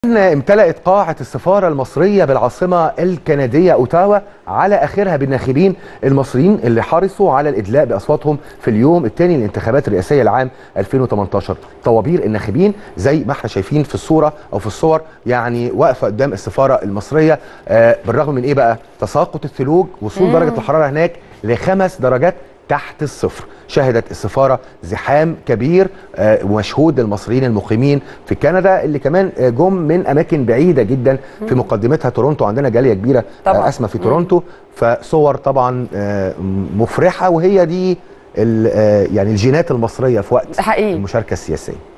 امتلأت قاعة السفارة المصرية بالعاصمة الكندية أوتاوا على آخرها بالناخبين المصريين اللي حرصوا على الإدلاء بأصواتهم في اليوم الثاني للانتخابات الرئاسية لعام 2018 طوابير الناخبين زي ما احنا شايفين في الصورة أو في الصور يعني واقفة قدام السفارة المصرية آه بالرغم من إيه بقى تساقط الثلوج وصول درجة الحرارة هناك لخمس درجات تحت الصفر شهدت السفارة زحام كبير آه، ومشهود للمصريين المقيمين في كندا اللي كمان آه، جم من أماكن بعيدة جدا في مقدمتها تورونتو عندنا جالية كبيرة طبعاً. آه، أسمى في تورونتو فصور طبعا آه، مفرحة وهي دي ال- آه، يعني الجينات المصرية في وقت حقيقي. المشاركة السياسية